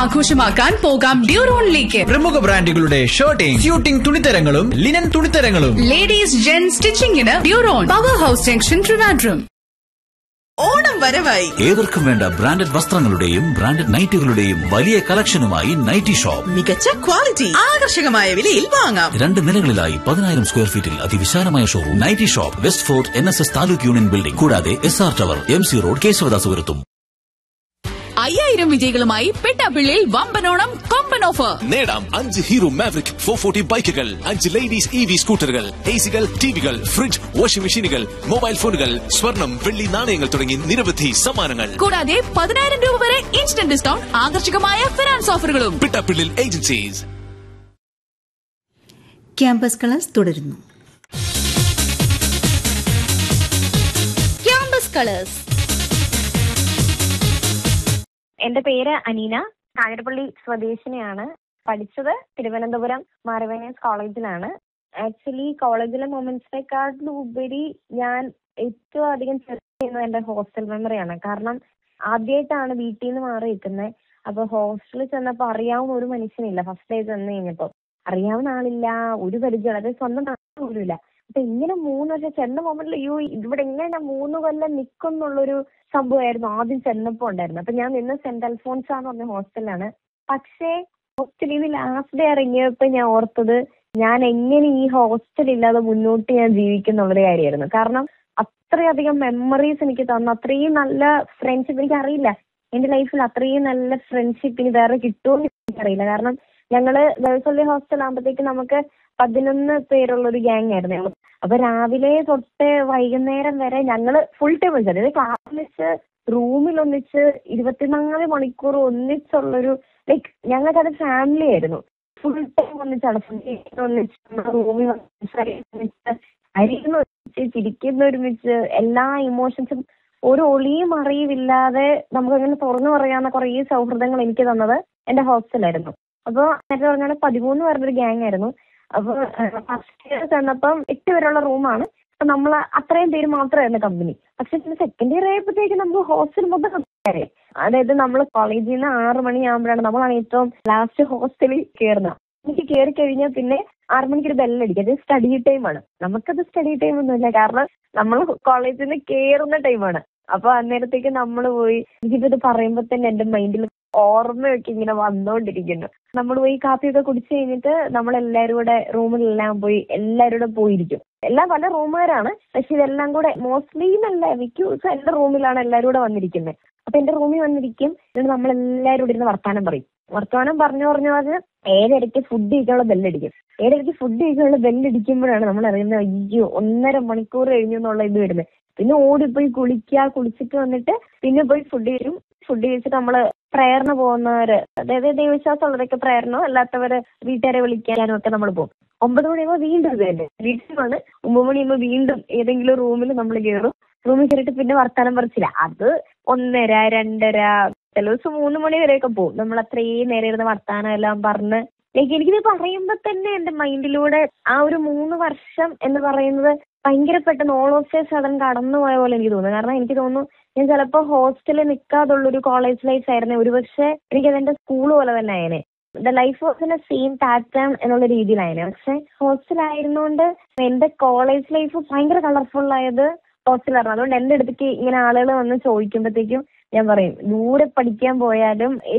ആഘോഷമാക്കാൻ പോകാം ഡ്യൂറോണിലേക്ക് പ്രമുഖ ബ്രാൻഡുകളുടെ ഷർട്ടിംഗ് സ്യൂട്ടിംഗ് തുണിത്തരങ്ങളും ലിനൻ തുണിത്തരങ്ങളും ലേഡീസ് ജെൻ സ്റ്റിച്ചിങ്ങിന് Duron power house junction Trivandrum Onam വരവായി ഏവർക്കും വേണ്ട ബ്രാൻഡഡ് വസ്ത്രങ്ങളുടെയും ബ്രാൻഡഡ് നൈറ്റുകളുടെയും വലിയ കളക്ഷനുമായി നൈറ്റി ഷോപ്പ് മികച്ച ക്വാളിറ്റി ആകർഷകമായ വിലയിൽ വാങ്ങാം രണ്ട് നിലകളിലായി പതിനായിരം സ്ക്വയർ ഫീറ്റിൽ അതിവിശാലമായ showroom nighty shop west fort N S S taluk union building കൂടാതെ S R tower M C road കേശവദാസുപുരത്തും അയ്യായിരം വിജയികളുമായി പെട്ടാപ്പിള്ളിയിൽ വമ്പനോണം കൊമ്പൻ ഓഫർ നേടാം അഞ്ച് ഹീറോ മാവറിക് ഫോർ ഫോർട്ടി ബൈക്കുകൾ അഞ്ച് ലേഡീസ് ഇ വി സ്കൂട്ടറുകൾ എ സികൾ ടിവികൾ ഫ്രിഡ്ജ് വാഷിംഗ് മെഷീനുകൾ മൊബൈൽ ഫോണുകൾ സ്വർണം വെള്ളി നാണയങ്ങൾ തുടങ്ങി നിരവധി സമ്മാനങ്ങൾ കൂടാതെ പതിനായിരം രൂപ വരെ ഇൻസ്റ്റന്റ് ഡിസ്കൗണ്ട് ആകർഷകമായ ഫിനാൻസ് ഓഫറുകളും പിട്ടാപ്പിള്ളിൽ ഏജൻസീസ് ക്യാമ്പസ് കളേഴ്സ് തുടരുന്നു ക്യാമ്പസ് കളേഴ്സ് എന്റെ പേര് അനീന കാഞ്ഞിരപ്പള്ളി സ്വദേശിനിയാണ് പഠിച്ചത് തിരുവനന്തപുരം മാറവേനേഴ്സ് കോളേജിലാണ് ആക്ച്വലി കോളേജിലെ മൊമെന്റ്സിനെക്കാട്ടിലും ഉപരി ഞാൻ ഏറ്റവും അധികം ചെറിയ ചെയ്യുന്നത് എന്റെ ഹോസ്റ്റൽ മെമ്മറിയാണ് കാരണം ആദ്യമായിട്ടാണ് വീട്ടിൽ നിന്ന് മാറി നിൽക്കുന്നത് അപ്പൊ ഹോസ്റ്റലിൽ ചെന്നപ്പോ അറിയാവുന്ന ഒരു മനുഷ്യനില്ല ഫസ്റ്റ് ഡേ ചെന്ന് കഴിഞ്ഞപ്പോ അറിയാവുന്ന ആളില്ല ഒരു പരിചയം അതായത് സ്വന്തം നാട് പോലും ഇല്ല അപ്പൊ ഇങ്ങനെ മൂന്ന് വർഷം ചെന്ന മൊമെന്റിൽ അയ്യോ ഇവിടെ എങ്ങനെ മൂന്ന് കൊല്ലം നിൽക്കും എന്നുള്ളൊരു സംഭവമായിരുന്നു ആദ്യം ചെന്നപ്പോ ഉണ്ടായിരുന്നത് അപ്പൊ ഞാൻ നിന്ന് സെന്റ് അൽഫോൺസ് എന്ന് പറഞ്ഞ ഹോസ്റ്റലിലാണ് പക്ഷേ ഹോസ്റ്റലിൽ നിന്ന് ലാസ്റ്റ് ഡേ ഇറങ്ങിയപ്പോ ഞാൻ ഓർത്തത് ഞാൻ എങ്ങനെ ഈ ഹോസ്റ്റൽ ഇല്ലാതെ മുന്നോട്ട് ഞാൻ ജീവിക്കുന്നുള്ളൊരു കാര്യമായിരുന്നു കാരണം അത്രയധികം മെമ്മറീസ് എനിക്ക് തന്നു അത്രയും നല്ല ഫ്രണ്ട്ഷിപ്പ് എനിക്ക് അറിയില്ല എന്റെ ലൈഫിൽ അത്രയും നല്ല ഫ്രണ്ട്ഷിപ്പ് ഇനി വേറെ കിട്ടുമോ എനിക്കറിയില്ല കാരണം ഞങ്ങള് ഗേൾസ് ഹോസ്റ്റൽ ആകുമ്പോഴത്തേക്ക് നമുക്ക് പതിനൊന്ന് പേരുള്ള ഒരു ഗ്യാങ് ആയിരുന്നു ഞങ്ങൾ അപ്പൊ രാവിലെ തൊട്ട് വൈകുന്നേരം വരെ ഞങ്ങള് ഫുൾ ടൈം ഒന്നിച്ച് അതായത് ക്ലാസ്സിൽ വെച്ച് റൂമിൽ ഒന്നിച്ച് ഇരുപത്തിനാല് മണിക്കൂർ ഒന്നിച്ചുള്ളൊരു ലൈക്ക് ഞങ്ങൾക്കത് ഫാമിലി ആയിരുന്നു ഫുൾ ടൈം ഒന്നിച്ചാണ് ഫുൾ ഒന്നിച്ച് റൂമിൽ ഒന്നിച്ച് അരിയുന്ന ഒരുമിച്ച് ചിരിക്കുന്ന ഒരുമിച്ച് എല്ലാ ഇമോഷൻസും ഒരു ഒളിയും അറിയില്ലാതെ നമുക്ക് അങ്ങനെ തുറന്നു പറയാവുന്ന കുറേ സൗഹൃദങ്ങൾ എനിക്ക് തന്നത് എന്റെ ഹോസ്റ്റലായിരുന്നു അപ്പൊ നേരത്തെ പറഞ്ഞാൽ പതിമൂന്ന് പേരുടെ ഒരു ഗ്യാങ് ആയിരുന്നു അപ്പൊ ഫസ്റ്റ് ഇയർ ചെന്നപ്പം എട്ട് പേരുള്ള റൂമാണ് അപ്പൊ നമ്മൾ അത്രയും പേര് മാത്രമായിരുന്നു കമ്പനി പക്ഷെ പിന്നെ സെക്കൻഡ് ഇയർ ആയപ്പോഴത്തേക്ക് നമുക്ക് ഹോസ്റ്റൽ മൊത്തം കമ്പനി അതായത് നമ്മൾ കോളേജിൽ നിന്ന് ആറ് മണിയാകുമ്പോഴാണ് നമ്മളാണ് ഏറ്റവും ലാസ്റ്റ് ഹോസ്റ്റലിൽ കയറുന്നത് എനിക്ക് കയറി കഴിഞ്ഞാൽ പിന്നെ ആറ് മണിക്ക് ഒരു ബെല്ലടിക്കും അത് സ്റ്റഡി ടൈമാണ് നമുക്കത് സ്റ്റഡി ടൈം ഒന്നുമില്ല കാരണം നമ്മൾ കോളേജിൽ നിന്ന് കയറുന്ന ടൈമാണ് അപ്പൊ അന്നേരത്തേക്ക് നമ്മൾ പോയി എനിക്കിപ്പോ ഇത് പറയുമ്പോ തന്നെ എന്റെ മൈൻഡിൽ ഓർമ്മയൊക്കെ ഇങ്ങനെ വന്നോണ്ടിരിക്കുന്നു നമ്മൾ പോയി കാപ്പിയൊക്കെ കുടിച്ചു കഴിഞ്ഞിട്ട് നമ്മൾ എല്ലാവരും കൂടെ റൂമിലെല്ലാം പോയി എല്ലാവരും കൂടെ പോയിരിക്കും എല്ലാം പല റൂമുകാരാണ് പക്ഷെ ഇതെല്ലാം കൂടെ മോസ്റ്റ്ലി എന്നല്ല മിക്ക ദിവസം എന്റെ റൂമിലാണ് എല്ലാവരും കൂടെ വന്നിരിക്കുന്നത് അപ്പൊ എന്റെ റൂമിൽ വന്നിരിക്കും എന്നിട്ട് നമ്മൾ എല്ലാവരും കൂടെ ഇരുന്ന് വർത്താനം പറയും വർത്തമാനം പറഞ്ഞു പറഞ്ഞു പറഞ്ഞ് ഏഴരയ്ക്ക് ഫുഡ് കഴിക്കാനുള്ള ബെല്ലടിക്കും ഏഴരയ്ക്ക് ഫുഡ് കഴിക്കാനുള്ള ബെല്ലടിക്കുമ്പോഴാണ് നമ്മൾ അറിയുന്നത് അയ്യോ ഒന്നര മണിക്കൂർ കഴിഞ്ഞു എന്നുള്ള ഇത് വരുന്നത് പിന്നെ ഓടിപ്പോയി കുളിക്കുക കുളിച്ചിട്ട് വന്നിട്ട് പിന്നെ പോയി ഫുഡ് കഴിക്കും ഫുഡ് കഴിച്ചിട്ട് നമ്മള് പ്രയറിന് പോകുന്നവര് അതായത് ദൈവവിശ്വാസമുള്ളവരൊക്കെ പ്രയറിനോ അല്ലാത്തവര് വീട്ടുകാരെ വിളിക്കാനും ഒക്കെ നമ്മൾ പോകും ഒമ്പത് മണിയാകുമ്പോൾ വീണ്ടും ഇത് തന്നെ വീട്ടിൽ വന്ന് ഒമ്പത് മണിയാകുമ്പോൾ വീണ്ടും ഏതെങ്കിലും റൂമിൽ നമ്മൾ കയറും റൂമിൽ കയറിയിട്ട് പിന്നെ വർത്താനം പറിച്ചില്ല അത് ഒന്നര രണ്ടര ചില ദിവസം മൂന്ന് മണി വരെയൊക്കെ പോകും നമ്മൾ അത്രയും നേരം ഇരുന്ന് വർത്താനം എല്ലാം പറഞ്ഞ് ലൈക്ക് എനിക്കിത് പറയുമ്പോൾ തന്നെ എന്റെ മൈൻഡിലൂടെ ആ ഒരു മൂന്ന് വർഷം എന്ന് പറയുന്നത് ഭയങ്കര പെട്ടെന്ന് ഓൾ ഓഫ് എ സഡൻ കടന്നു പോയ പോലെ എനിക്ക് തോന്നുന്നു കാരണം എനിക്ക് തോന്നുന്നു ഞാൻ ചിലപ്പോൾ ഹോസ്റ്റലിൽ നിൽക്കാതുള്ളൊരു കോളേജ് ലൈഫ് ആയിരുന്നേ ഒരുപക്ഷെ എനിക്കത് എന്റെ സ്കൂൾ പോലെ തന്നെ ആയേനെ the life was in a same pattern എന്നുള്ള രീതിയിലായേനെ പക്ഷെ ഹോസ്റ്റലായിരുന്നുകൊണ്ട് എന്റെ കോളേജ് ലൈഫ് ഭയങ്കര കളർഫുൾ ആയത് ഹോസ്റ്റലായിരുന്നു അതുകൊണ്ട് എന്റെ അടുത്തേക്ക് ഇങ്ങനെ ആളുകൾ വന്ന് ചോദിക്കുമ്പോഴത്തേക്കും ഞാൻ പറയും ദൂരെ പഠിക്കാൻ പോയാലും